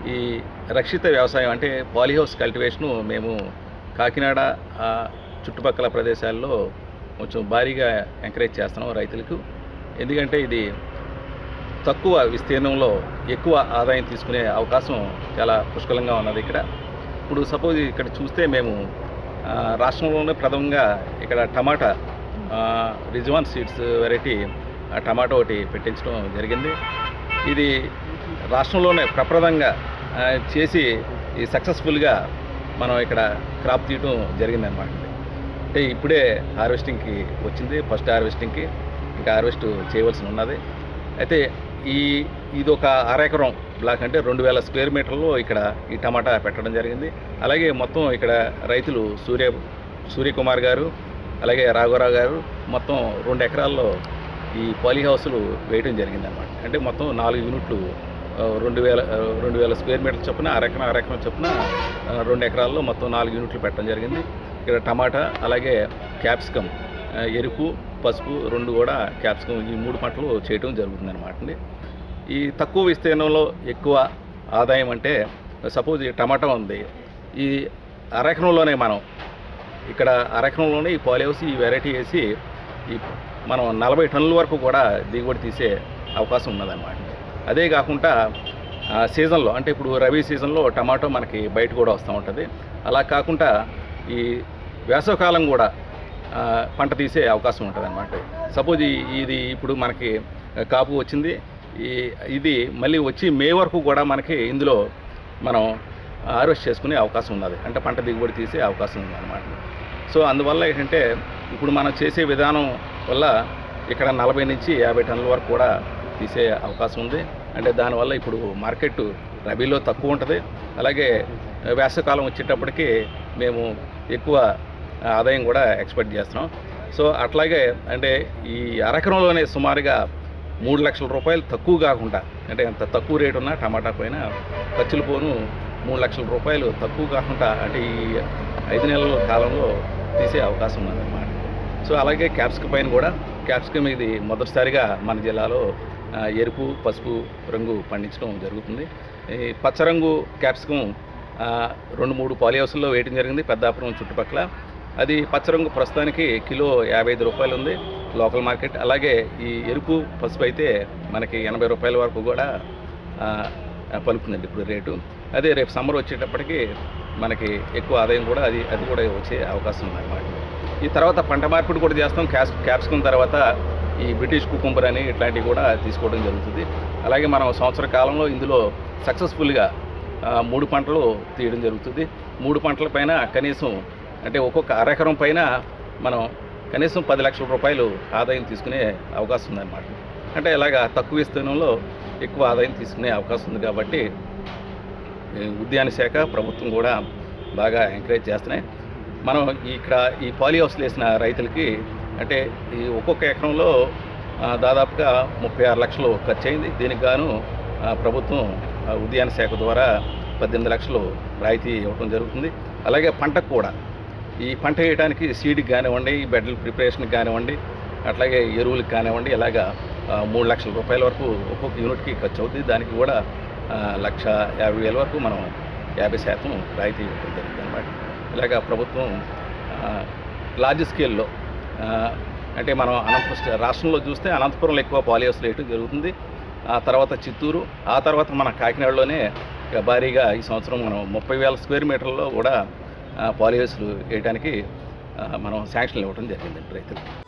ఈ రక్షిత వ్యవసాయం అంటే పాలీహౌస్ కల్టివేషను మేము కాకినాడ ఆ, చుట్టుపక్కల ప్రదేశాల్లో కొంచెం భారీగా ఎంకరేజ్ చేస్తున్నాం రైతులకు ఎందుకంటే ఇది తక్కువ విస్తీర్ణంలో ఎక్కువ ఆదాయం తీసుకునే అవకాశం చాలా పుష్కలంగా ఉన్నది ఇక్కడ ఇప్పుడు సపోజ్ ఇక్కడ చూస్తే మేము ఆ, రాష్ట్రంలోనే ప్రథమంగా ఇక్కడ టమాటా ఆ, రిజ్వాన్ సీడ్స్ వెరైటీ ఆ టమాటా ఒకటి పెట్టించడం జరిగింది ఇది రాష్ట్రంలోనే ప్రప్రదంగా ఆ, చేసి ఈ సక్సెస్ఫుల్గా మనం ఇక్కడ క్రాప్ తీయటం జరిగిందన్నమాట అంటే ఇప్పుడే హార్వెస్టింగ్కి వచ్చింది ఫస్ట్ హార్వెస్టింగ్కి ఇంకా హార్వెస్ట్ చేయవలసి ఉన్నది అయితే ఈ ఇది ఒక అరెకరం బ్లాక్ అంటే రెండు వేల స్క్వేర్ మీటర్లో ఇక్కడ ఈ టమాటా పెట్టడం జరిగింది అలాగే మొత్తం ఇక్కడ రైతులు సూర్య సూర్యకుమార్ గారు అలాగే రాఘవరావు గారు మొత్తం రెండు ఎకరాల్లో ఈ పాలీ హౌస్లు వేయడం జరిగింది అనమాట అంటే మొత్తం నాలుగు యూనిట్లు ఆ, రెండు వేల ఆ, రెండు వేల స్క్వేర్ మీటర్ల చొప్పున అరెకరం అరెకరం చొప్పున ఆ, రెండు ఎకరాల్లో మొత్తం నాలుగు యూనిట్లు పెట్టడం జరిగింది ఇక్కడ టమాటా అలాగే క్యాప్సికమ్ ఆ, ఎరుపు పసుపు రెండు కూడా క్యాప్సికమ్ ఈ మూడు పంటలు చేయడం జరుగుతుంది అనమాట అండి ఈ తక్కువ విస్తీర్ణంలో ఎక్కువ ఆదాయం అంటే సపోజ్ ఈ టమాటా ఉంది ఈ అరెకరంలోనే మనం ఇక్కడ అరెకరంలోనే ఈ పాలిహౌస్ ఈ వెరైటీ వేసి ఈ మనం నలభై టన్నుల వరకు కూడా దిగుబడి తీసే అవకాశం ఉన్నదన్నమాట అదే కాకుండా ఆ, సీజన్లో అంటే ఇప్పుడు రబీ సీజన్లో టమాటో మనకి బయట కూడా వస్తూ ఉంటుంది అలా కాకుండా ఈ వేసవకాలం కూడా ఆ, పంట తీసే అవకాశం ఉంటుంది అనమాట సపోజ్ ఈ- ఇది ఇప్పుడు మనకి కాపు వచ్చింది ఈ ఇది మళ్ళీ వచ్చి మే వరకు కూడా మనకి ఇందులో మనం హార్వెస్ట్ చేసుకునే అవకాశం ఉన్నది అంటే పంట దిగుబడి తీసే అవకాశం ఉంది అనమాట సో అందువల్ల ఏంటంటే ఇప్పుడు మనం చేసే విధానం వల్ల ఇక్కడ నలభై నుంచి యాభై టన్నుల వరకు కూడా తీసే అవకాశం ఉంది అంటే దానివల్ల ఇప్పుడు మార్కెట్ రబీలో తక్కువ ఉంటుంది అలాగే వేసవకాలం వచ్చేటప్పటికి మేము ఎక్కువ ఆదాయం కూడా ఎక్స్పెక్ట్ చేస్తున్నాం సో అట్లాగే అంటే ఈ అరకరంలోనే సుమారుగా మూడు లక్షల రూపాయలు తక్కువ కాకుండా అంటే ఎంత తక్కువ రేటు ఉన్నా టమాటా పైన ఖర్చులు పోను మూడు లక్షల రూపాయలు తక్కువ కాకుండా అంటే ఈ ఐదు నెలల కాలంలో తీసే అవకాశం ఉందన్నమాట సో అలాగే క్యాప్సికం పైన కూడా క్యాప్సికం ఇది మొదటిసారిగా మన జిల్లాలో ఆ, ఎరుపు పసుపు రంగు పండించడం జరుగుతుంది ఈ పచ్చరంగు క్యాప్సికం ఆ, రెండు మూడు పాలి హౌస్లో వేయడం జరిగింది పెద్దాపురం చుట్టుపక్కల అది పచ్చరంగు ప్రస్తుతానికి కిలో యాభై ఐదు రూపాయలు ఉంది లోకల్ మార్కెట్ అలాగే ఈ ఎరుపు పసుపు అయితే మనకి ఎనభై రూపాయల వరకు కూడా ఆ, ఆ, పలుకుతుందండి ఇప్పుడు రేటు అదే రేపు సమ్మర్ వచ్చేటప్పటికి మనకి ఎక్కువ ఆదాయం కూడా అది అది కూడా వచ్చే అవకాశం ఉందన్నమాట ఈ తర్వాత పంట మార్పిడి కూడా చేస్తాం క్యాప్స్ క్యాప్సికం తర్వాత ఈ బ్రిటిష్ కుకుంబర్ అని ఇట్లాంటివి కూడా తీసుకోవడం జరుగుతుంది అలాగే మనం సంవత్సర కాలంలో ఇందులో సక్సెస్ఫుల్గా ఆ, మూడు పంటలు తీయడం జరుగుతుంది మూడు పంటల పైన కనీసం అంటే ఒక్కొక్క అరెకరం పైన మనం కనీసం పది లక్షల రూపాయలు ఆదాయం తీసుకునే అవకాశం ఉందన్నమాట అంటే ఇలాగా తక్కువ విస్తీర్ణంలో ఎక్కువ ఆదాయం తీసుకునే అవకాశం ఉంది కాబట్టి ఈ ఉద్యాన శాఖ ప్రభుత్వం కూడా బాగా ఎంకరేజ్ చేస్తున్నాయి మనం ఇక్కడ ఈ పాలీ హౌస్లు వేసిన రైతులకి అంటే ఈ ఒక్కొక్క ఎకరంలో ఆ, దాదాపుగా ముప్పై ఆరు లక్షలు ఖర్చు అయింది దీనికి గాను ఆ, ప్రభుత్వం ఆ, ఉద్యాన శాఖ ద్వారా పద్దెనిమిది లక్షలు రాయితీ ఇవ్వడం జరుగుతుంది అలాగే పంటకు కూడా ఈ పంట వేయడానికి సీడ్కి కానివ్వండి ఈ బెడ్ల ప్రిపరేషన్కి కానివ్వండి అట్లాగే ఎరువులకు కానివ్వండి ఇలాగా ఆ, మూడు లక్షల రూపాయల వరకు ఒక్కొక్క యూనిట్కి ఖర్చు అవుతుంది దానికి కూడా ఆ, లక్ష యాభై వేల వరకు మనం యాభై శాతం రాయితీ ఇవ్వడం జరిగింది అనమాట ఇలాగ ప్రభుత్వం ఆ, లార్జ్ స్కేల్లో ఆ, అంటే మనం అనంతపురం స్టే- రాష్ట్రంలో చూస్తే అనంతపురంలో ఎక్కువ పాలియోస్ వేయటం జరుగుతుంది ఆ తర్వాత చిత్తూరు ఆ తర్వాత మన కాకినాడలోనే ఇక భారీగా ఈ సంవత్సరం మనం ముప్పై వేల స్క్వేర్ మీటర్లో కూడా పాలియోస్లు వేయడానికి ఆ, మనం శాంక్షన్లు ఇవ్వడం జరిగింది రైతులు